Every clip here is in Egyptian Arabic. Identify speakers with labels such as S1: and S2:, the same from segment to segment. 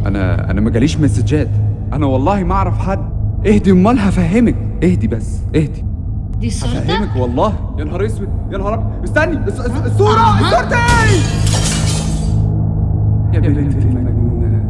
S1: انا انا ما جاليش مسجات انا والله ما اعرف حد اهدي امال هفهمك اهدي بس اهدي
S2: دي صورتك
S1: هفهمك والله يا نهار اسود يا نهار ابيض استني الص- الص- الصوره
S2: أها.
S1: صورتي يا بنت المجنونه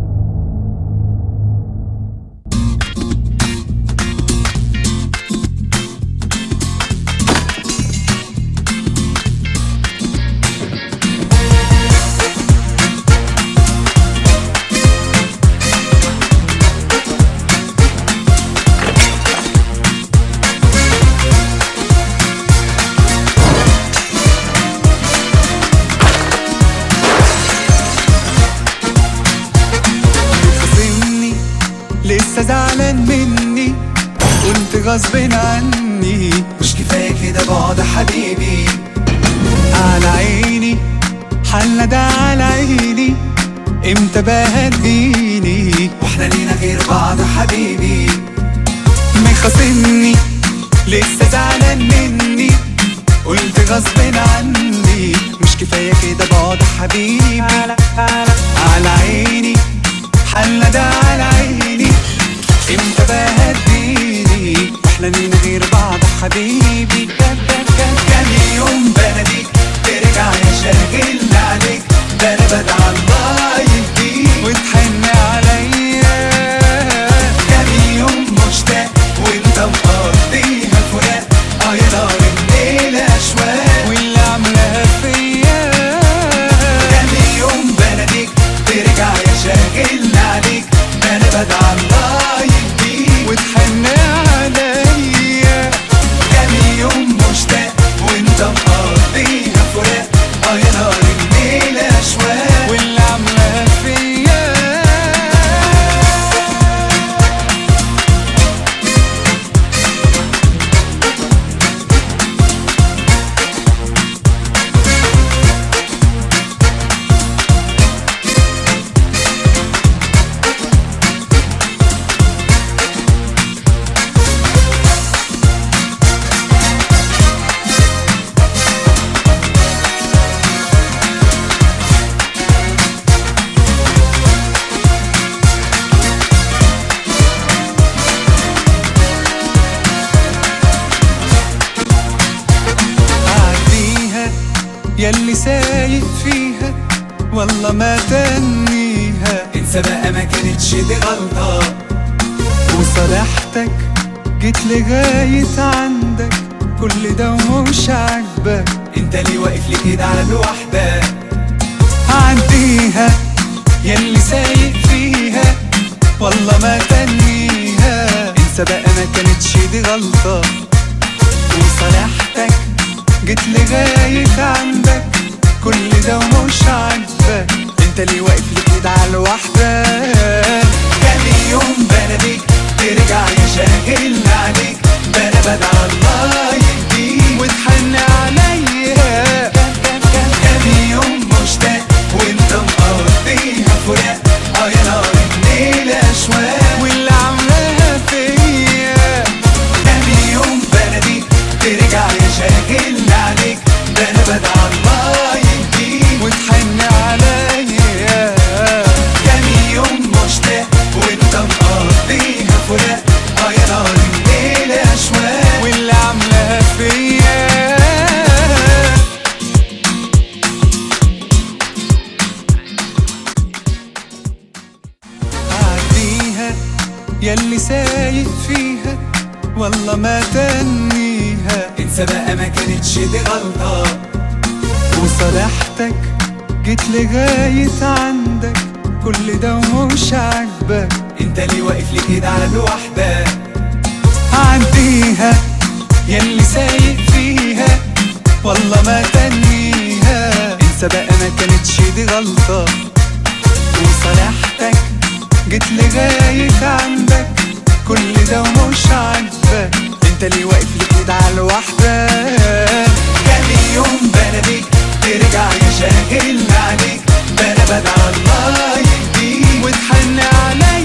S3: خاصمني لسه زعلان مني كنت غصب عني مش كفايه كده بعد حبيبي على عيني حالنا ده على عيني امتى بقى هتجيني واحنا لينا غير بعض حبيبي مخاصمني لسه زعلان مني قلت غصب عني مش كفايه كده بعد حبيبي على عيني حالنا ده على عيني امتى بقى هتجيني واحنا لينا غير بعض حبيبي كان كان كان كان يوم بناديك ترجع يا شاغل عليك ده انا بدعى الله يهديك وتحن عليا كان يوم مشتاق وانت مقضيها فراق اه يا نار الليل اشواق واللي عاملاها فيا تاني يوم بناديك ترجع يا شاغل عليك ده انا بدعى الله يهديك وتحن عليا تاني يوم مشتاق وانت مقضيها فراق اه يا نار الليل اشواق واللي عاملاها فيا عديها ياللي سايق فيها والله ما تنيها انسى بقى ما كانتش دي غلطة وصالحتك جيت لغاية عندك كل ده ومش عاجبك انت ليه واقف لي كده على لوحدك عديها ياللي سايق فيها والله ما تنيها انسى بقى ما كانتش دي غلطة وصالحتك جيت لغاية عندك كل ده ومش عاجبك انت ليه واقف لي كده على لوحدك تاني يوم بناديك ترجع يا شاغل عليك ده انا بدعى الله يهديك وتحن عليا تاني يوم مشتاق وانت مقضيها فراق اه يا نار الليل اشواق واللي عاملاها فيا تاني يوم بناديك ترجع يا شاغل عليك ده انا بدعى الله يهديك وتحن عليا تاني يوم مشتاق وانت مقضيها فراق اه يا نار الليل اشواق واللي عاملاها فيا عديها ياللي سايق فيها والله ما تنيها انسى بقى ما كانتش دي غلطة وصالحتك جيت لغاية عندك كل ده ومش عاجبك انت ليه واقف لي كده على لوحدك عديها ياللي سايق فيها والله ما تنيها انسى بقى ما كانتش دي غلطة وصالحتك جيت لغاية عندك كل ده ومش عاجبك انت ليه واقف لي كده على لوحدك تاني يوم بناديك ترجع يا شاغل عليك ده انا بدعى الله يهديك وتحن عليا